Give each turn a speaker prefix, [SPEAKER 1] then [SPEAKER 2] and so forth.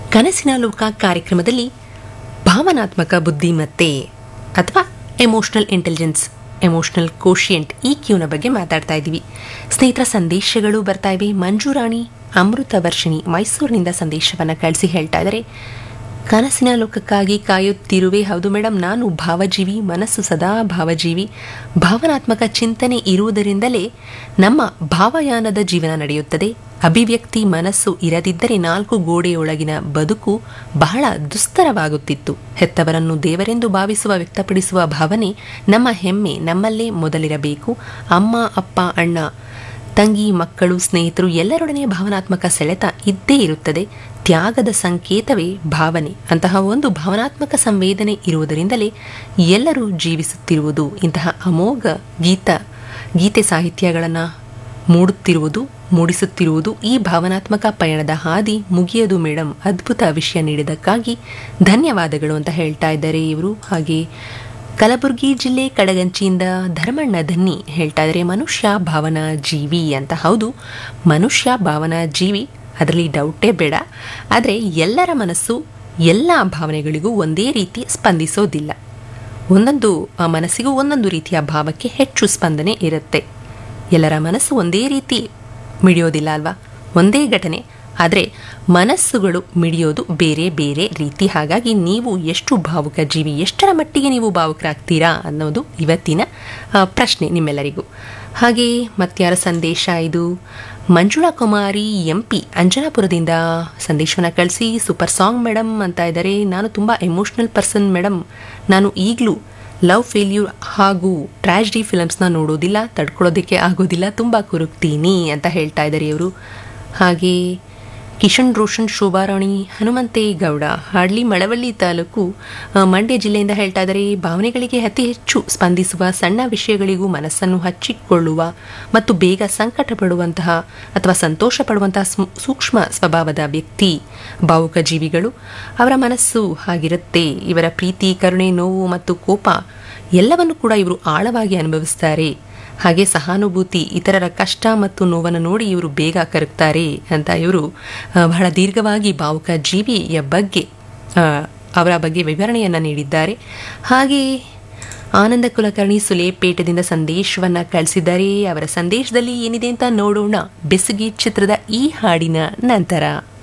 [SPEAKER 1] ಕನಸಿನ ಲೋಕ ಕಾರ್ಯಕ್ರಮದಲ್ಲಿ ಭಾವನಾತ್ಮಕ ಬುದ್ಧಿಮತ್ತೆ ಅಥವಾ ಎಮೋಷನಲ್ ಇಂಟೆಲಿಜೆನ್ಸ್ ಎಮೋಷನಲ್ ಕೋಶಿಯಂಟ್ ಈ ಕ್ಯೂನ ಬಗ್ಗೆ ಮಾತಾಡ್ತಾ ಇದ್ದೀವಿ ಸ್ನೇಹಿತರ ಸಂದೇಶಗಳು ಬರ್ತಾ ಇವೆ ಮಂಜುರಾಣಿ ಅಮೃತ ವರ್ಷಿಣಿ ಮೈಸೂರಿನಿಂದ ಸಂದೇಶವನ್ನು ಕಳಿಸಿ ಹೇಳ್ತಾ ಇದ್ದಾರೆ ಕನಸಿನ ಲೋಕಕ್ಕಾಗಿ ಕಾಯುತ್ತಿರುವೆ ಹೌದು ಮೇಡಮ್ ನಾನು ಭಾವಜೀವಿ ಮನಸ್ಸು ಸದಾ ಭಾವಜೀವಿ ಭಾವನಾತ್ಮಕ ಚಿಂತನೆ ಇರುವುದರಿಂದಲೇ ನಮ್ಮ ಭಾವಯಾನದ ಜೀವನ ನಡೆಯುತ್ತದೆ ಅಭಿವ್ಯಕ್ತಿ ಮನಸ್ಸು ಇರದಿದ್ದರೆ ನಾಲ್ಕು ಗೋಡೆಯೊಳಗಿನ ಬದುಕು ಬಹಳ ದುಸ್ತರವಾಗುತ್ತಿತ್ತು ಹೆತ್ತವರನ್ನು ದೇವರೆಂದು ಭಾವಿಸುವ ವ್ಯಕ್ತಪಡಿಸುವ ಭಾವನೆ ನಮ್ಮ ಹೆಮ್ಮೆ ನಮ್ಮಲ್ಲೇ ಮೊದಲಿರಬೇಕು ಅಮ್ಮ ಅಪ್ಪ ಅಣ್ಣ ತಂಗಿ ಮಕ್ಕಳು ಸ್ನೇಹಿತರು ಎಲ್ಲರೊಡನೆ ಭಾವನಾತ್ಮಕ ಸೆಳೆತ ಇದ್ದೇ ಇರುತ್ತದೆ ತ್ಯಾಗದ ಸಂಕೇತವೇ ಭಾವನೆ ಅಂತಹ ಒಂದು ಭಾವನಾತ್ಮಕ ಸಂವೇದನೆ ಇರುವುದರಿಂದಲೇ ಎಲ್ಲರೂ ಜೀವಿಸುತ್ತಿರುವುದು ಇಂತಹ ಅಮೋಘ ಗೀತ ಗೀತೆ ಸಾಹಿತ್ಯಗಳನ್ನು ಮೂಡುತ್ತಿರುವುದು ಮೂಡಿಸುತ್ತಿರುವುದು ಈ ಭಾವನಾತ್ಮಕ ಪಯಣದ ಹಾದಿ ಮುಗಿಯದು ಮೇಡಮ್ ಅದ್ಭುತ ವಿಷಯ ನೀಡಿದ್ದಕ್ಕಾಗಿ ಧನ್ಯವಾದಗಳು ಅಂತ ಹೇಳ್ತಾ ಇದ್ದಾರೆ ಇವರು ಹಾಗೆ ಕಲಬುರಗಿ ಜಿಲ್ಲೆ ಕಡಗಂಚಿಯಿಂದ ಧರ್ಮಣ್ಣ ಧನ್ನಿ ಹೇಳ್ತಾ ಇದ್ದಾರೆ ಮನುಷ್ಯ ಭಾವನಾ ಜೀವಿ ಅಂತ ಹೌದು ಮನುಷ್ಯ ಭಾವನಾ ಜೀವಿ ಅದರಲ್ಲಿ ಡೌಟೇ ಬೇಡ ಆದರೆ ಎಲ್ಲರ ಮನಸ್ಸು ಎಲ್ಲ ಭಾವನೆಗಳಿಗೂ ಒಂದೇ ರೀತಿ ಸ್ಪಂದಿಸೋದಿಲ್ಲ ಒಂದೊಂದು ಆ ಮನಸ್ಸಿಗೂ ಒಂದೊಂದು ರೀತಿಯ ಭಾವಕ್ಕೆ ಹೆಚ್ಚು ಸ್ಪಂದನೆ ಇರುತ್ತೆ ಎಲ್ಲರ ಮನಸ್ಸು ಒಂದೇ ರೀತಿ ಮಿಡಿಯೋದಿಲ್ಲ ಅಲ್ವಾ ಒಂದೇ ಘಟನೆ ಆದರೆ ಮನಸ್ಸುಗಳು ಮಿಡಿಯೋದು ಬೇರೆ ಬೇರೆ ರೀತಿ ಹಾಗಾಗಿ ನೀವು ಎಷ್ಟು ಭಾವುಕ ಜೀವಿ ಎಷ್ಟರ ಮಟ್ಟಿಗೆ ನೀವು ಭಾವುಕರಾಗ್ತೀರಾ ಅನ್ನೋದು ಇವತ್ತಿನ ಆ, ಪ್ರಶ್ನೆ ನಿಮ್ಮೆಲ್ಲರಿಗೂ ಹಾಗೆ ಮತ್ಯಾರ ಸಂದೇಶ ಇದು ಮಂಜುಳಾ ಕುಮಾರಿ ಎಂ ಪಿ ಅಂಜನಾಪುರದಿಂದ ಸಂದೇಶವನ್ನು ಕಳಿಸಿ ಸೂಪರ್ ಸಾಂಗ್ ಮೇಡಮ್ ಅಂತ ಇದ್ದಾರೆ ನಾನು ತುಂಬ ಎಮೋಷ್ನಲ್ ಪರ್ಸನ್ ಮೇಡಮ್ ನಾನು ಈಗಲೂ ಲವ್ ಫೇಲ್ಯೂರ್ ಹಾಗೂ ಟ್ರ್ಯಾಜಿಡಿ ಫಿಲಮ್ಸ್ನ ನೋಡೋದಿಲ್ಲ ತಡ್ಕೊಳ್ಳೋದಕ್ಕೆ ಆಗೋದಿಲ್ಲ ತುಂಬ ಕುರುಕ್ತೀನಿ ಅಂತ ಹೇಳ್ತಾ ಇದ್ದಾರೆ ಇವರು ಹಾಗೆ ಕಿಶನ್ ರೋಷನ್ ಶೋಭಾರಾಣಿ ಹನುಮಂತೇಗೌಡ ಹಾಡ್ಲಿ ಮಳವಳ್ಳಿ ತಾಲೂಕು ಆ, ಮಂಡ್ಯ ಜಿಲ್ಲೆಯಿಂದ ಹೇಳ್ತಾ ಇದ್ದಾರೆ ಭಾವನೆಗಳಿಗೆ ಅತಿ ಹೆಚ್ಚು ಸ್ಪಂದಿಸುವ ಸಣ್ಣ ವಿಷಯಗಳಿಗೂ ಮನಸ್ಸನ್ನು ಹಚ್ಚಿಕೊಳ್ಳುವ ಮತ್ತು ಬೇಗ ಸಂಕಟ ಪಡುವಂತಹ ಅಥವಾ ಸಂತೋಷ ಪಡುವಂತಹ ಸ್ಮ್- ಸೂಕ್ಷ್ಮ ಸ್ವಭಾವದ ವ್ಯಕ್ತಿ ಭಾವುಕ ಜೀವಿಗಳು ಅವರ ಮನಸ್ಸು ಹಾಗಿರುತ್ತೆ ಇವರ ಪ್ರೀತಿ ಕರುಣೆ ನೋವು ಮತ್ತು ಕೋಪ ಎಲ್ಲವನ್ನು ಕೂಡ ಇವರು ಆಳವಾಗಿ ಅನುಭವಿಸ್ತಾರೆ ಹಾಗೆ ಸಹಾನುಭೂತಿ ಇತರರ ಕಷ್ಟ ಮತ್ತು ನೋವನ್ನು ನೋಡಿ ಇವರು ಬೇಗ ಕರಗ್ತಾರೆ ಅಂತ ಇವರು ಆ, ಬಹಳ ದೀರ್ಘವಾಗಿ ಭಾವುಕ ಜೀವಿಯ ಬಗ್ಗೆ ಆ, ಅವರ ಬಗ್ಗೆ ವಿವರಣೆಯನ್ನು ನೀಡಿದ್ದಾರೆ ಹಾಗೆ ಆನಂದ ಕುಲಕರ್ಣಿ ಸುಲೇಪೇಟದಿಂದ ಸಂದೇಶವನ್ನ ಕಳಿಸಿದ್ದಾರೆ ಅವರ ಸಂದೇಶದಲ್ಲಿ ಏನಿದೆ ಅಂತ ನೋಡೋಣ ಬೆಸುಗಿ ಚಿತ್ರದ ಈ ಹಾಡಿನ ನಂತರ